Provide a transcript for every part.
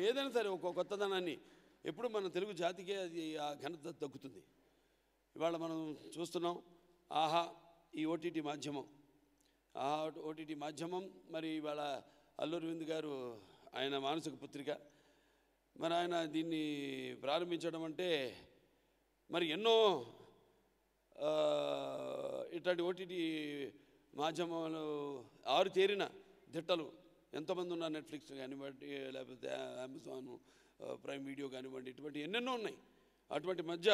ఏదైనా సరే ఒక కొత్తదనాన్ని ఎప్పుడు మన తెలుగు జాతికే అది ఆ ఘనత దక్కుతుంది ఇవాళ మనం చూస్తున్నాం ఆహా ఈ ఓటీటీ మాధ్యమం ఆహా ఓటీటీ మాధ్యమం మరి ఇవాళ అల్లూరి విందు గారు ఆయన మానసిక పుత్రిక మరి ఆయన దీన్ని ప్రారంభించడం అంటే మరి ఎన్నో ఆ, ఇట్లాంటి ఓటీటీ మాధ్యమాలు ఆరు తేరిన దిట్టలు ఎంతమంది ఉన్నారు నెట్ఫ్లిక్స్ కానివ్వండి లేకపోతే అమెజాన్ ఆ, ప్రైమ్ వీడియో కానివ్వండి ఇటువంటి ఎన్నెన్నో ఉన్నాయి అటువంటి మధ్య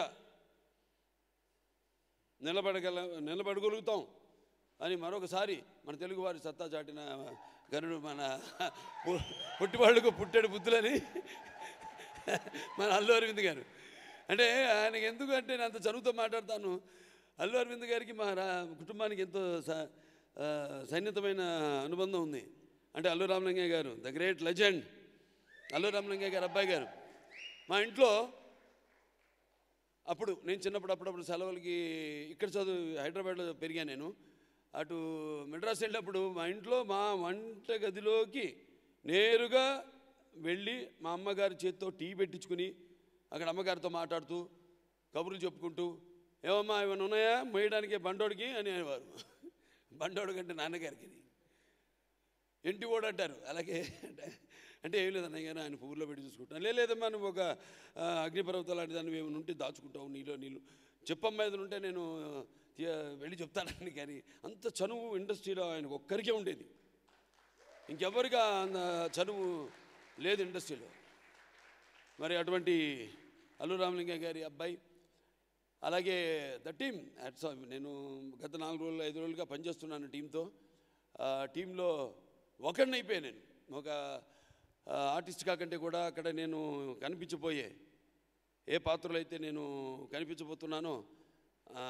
నిలబడగల నిలబడగలుగుతాం అని మరొకసారి మన తెలుగు వారి సత్తా చాటిన గనుడు మన పు- పుట్టివాళ్ళకు పుట్టెడు బుద్ధులని మన అల్లు అరవింద్ గారు అంటే ఆయనకి ఎందుకు అంటే నేను అంత చదువుతో మాట్లాడతాను అల్లు అరవింద్ గారికి మా రా కుటుంబానికి ఎంతో స- ఆ, సన్నిహితమైన అనుబంధం ఉంది అంటే Allu Ramalingaiah garu the great legend Allu Ramalingaiah garu అబ్బాయి గారు మా ఇంట్లో అప్పుడు నేను చిన్నప్పుడు అప్పుడప్పుడు సెలవులకి ఇక్కడ చదువు హైదరాబాద్లో పెరిగాను నేను అటు మెడ్రాస్ వెళ్ళినప్పుడు మా ఇంట్లో మా వంట గదిలోకి నేరుగా వెళ్ళి మా అమ్మగారి చేతితో టీ పెట్టించుకుని అక్కడ అమ్మగారితో మాట్లాడుతూ కబుర్లు చెప్పుకుంటూ ఏమమ్మా ఏమైనా ఉన్నాయా మోయడానికి బండోడికి అని అనేవారు బండోడు కంటే నాన్నగారికి ఇంటి ఓడు అంటారు అలాగే అంటే- అంటే ఏం లేదు అన్నయ్య గారు ఆయన పువ్వులో పెట్టి చూసుకుంటాను లే లేదమ్మా నువ్వు ఒక ఆ, అగ్నిపర్వతం లాంటి దాన్ని ఏమైనా ఉంటే దాచుకుంటావు నీలో నీళ్ళు చెప్పమ్మా ఏదైనా ఉంటే నేను తీ- వెళ్ళి చెప్తానని కానీ అంత చనువు ఇండస్ట్రీలో ఆయనకు ఒక్కరికే ఉండేది ఇంకెవరికి అంత చనువు లేదు ఇండస్ట్రీలో మరి అటువంటి అల్లు రామలింగయ్య గారి అబ్బాయి అలాగే ద టీమ్ అట్స్ నేను గత నాలుగు రోజులు ఐదు రోజులుగా పనిచేస్తున్నాను టీంతో ఆ టీంలో ఒకడిని అయిపోయాను నేను ఒక ఆ, ఆర్టిస్ట్ కాకంటే కూడా అక్కడ నేను కనిపించబోయే ఏ పాత్రలో అయితే నేను కనిపించబోతున్నానో ఆ,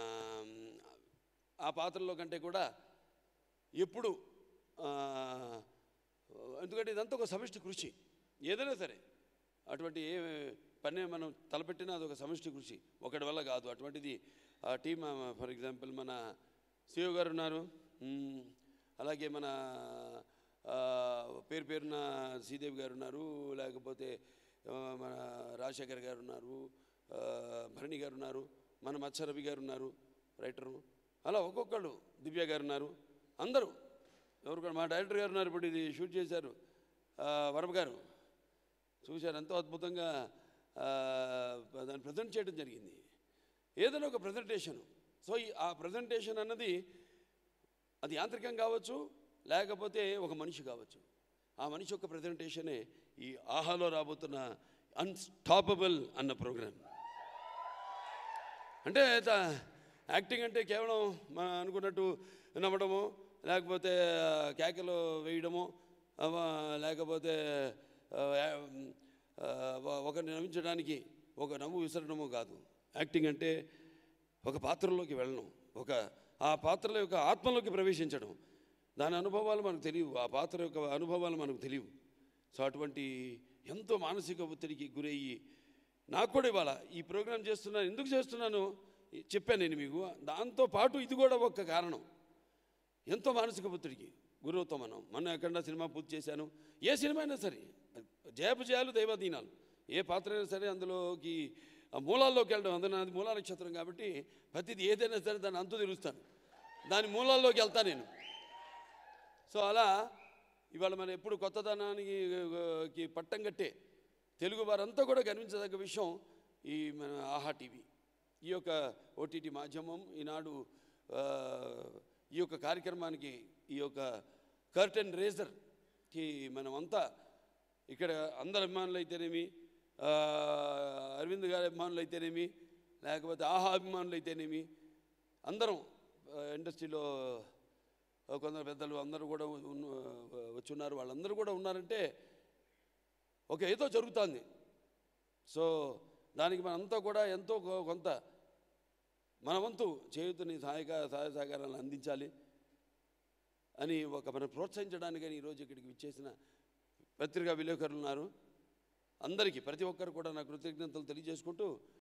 ఆ పాత్రలో కంటే కూడా ఎప్పుడు ఆ, ఎందుకంటే ఇదంతా ఒక సమిష్టి కృషి ఏదైనా సరే అటువంటి ఏ పని మనం తలపెట్టినా అదొక సమిష్టి కృషి ఒకటి వల్ల కాదు అటువంటిది ఆ టీమ్ ఫర్ ఎగ్జాంపుల్ మన సిఓ గారు ఉన్నారు మ్మ్. అలాగే మన ఆ, పేరు పేరున శ్రీదేవి గారు ఉన్నారు లేకపోతే ఆ, మన రాజశేఖర్ గారు ఉన్నారు ఆ, భరణి గారు ఉన్నారు మన మత్స్యరవి గారు ఉన్నారు రైటరు అలా ఒక్కొక్కళ్ళు దివ్య గారు ఉన్నారు అందరూ ఎవరు కూడా మా డైరెక్టర్ గారు ఉన్నారు ఇప్పుడు ఇది షూట్ చేశారు ఆ, వరమ గారు చూశారు ఎంతో అద్భుతంగా ఆ, దాన్ని ప్రజెంట్ చేయడం జరిగింది ఏదైనా ఒక ప్రజెంటేషన్ సో ఈ ఆ ప్రజెంటేషన్ అన్నది అది యాంత్రికం కావచ్చు లేకపోతే ఒక మనిషి కావచ్చు ఆ మనిషి యొక్క ప్రజెంటేషనే ఈ ఆహాలో రాబోతున్న అన్స్టాపబుల్ అన్న ప్రోగ్రాం అంటే త- యాక్టింగ్ అంటే కేవలం మనం అనుకున్నట్టు నవ్వడము లేకపోతే ఆ, కేకలు వేయడము అవ, లేకపోతే ఆ, ఆ, వ- ఒకరిని నవ్వించడానికి ఒక నవ్వు విసరడము కాదు యాక్టింగ్ అంటే ఒక పాత్రలోకి వెళ్ళడం ఒక ఆ పాత్రల యొక్క ఆత్మలోకి ప్రవేశించడం దాని అనుభవాలు మనకు తెలియవు ఆ పాత్ర యొక్క అనుభవాలు మనకు తెలియవు సో అటువంటి ఎంతో మానసిక ఒత్తిడికి గురయ్యి నాకు కూడా ఇవాళ ఈ ప్రోగ్రాం చేస్తున్నాను ఎందుకు చేస్తున్నాను ఈ- చెప్పాను నేను మీకు దాంతో పాటు ఇది కూడా ఒక కారణం ఎంతో మానసిక ఒత్తిడికి గురవుతాం మనం మొన్న ఎక్కడ సినిమా పూర్తి చేశాను ఏ సినిమా అయినా సరే జయపజయాలు దైవాధీనాలు ఏ పాత్ర అయినా సరే అందులోకి ఆ మూలాల్లోకి వెళ్ళడం అందులో నాది మూలా నక్షత్రం కాబట్టి ప్రతిది ఏదైనా సరే దాన్ని అంతు తెలుస్తాను దాని మూలాల్లోకి వెళ్తాను నేను సో అలా ఇవాళ మనం ఎప్పుడు కొత్తదనానికి ఆ, కి పట్టం కట్టే తెలుగు వారంతా కూడా గర్వించదగ్గ విషయం ఈ మన ఆహా టీవీ ఈ యొక్క ఓటీటీ మాధ్యమం ఈనాడు ఆ, ఈ యొక్క కార్యక్రమానికి ఈ యొక్క కర్టెన్ రేజర్కి మనమంతా ఇక్కడ అందరు అభిమానులు అయితేనేమి ఆ, అరవింద్ గారి అభిమానులు అయితేనేమి లేకపోతే ఆహా అభిమానులు అయితేనేమి అందరం ఆ, ఇండస్ట్రీలో ఆ, కొందరు పెద్దలు అందరూ కూడా ఉన్న- వచ్చి ఉన్నారు వాళ్ళందరూ కూడా ఉన్నారంటే ఒక ఏదో జరుగుతుంది సో దానికి మనంతా కూడా ఎంతో కొ- కొంత మన వంతు చేయుతుని సహాయక సహాయ సహకారాలను అందించాలి అని ఒక మనం ప్రోత్సహించడానికని ఈరోజు ఇక్కడికి విచ్చేసిన పత్రికా విలేకరులు ఉన్నారు అందరికీ ప్రతి ఒక్కరు కూడా నా కృతజ్ఞతలు తెలియజేసుకుంటూ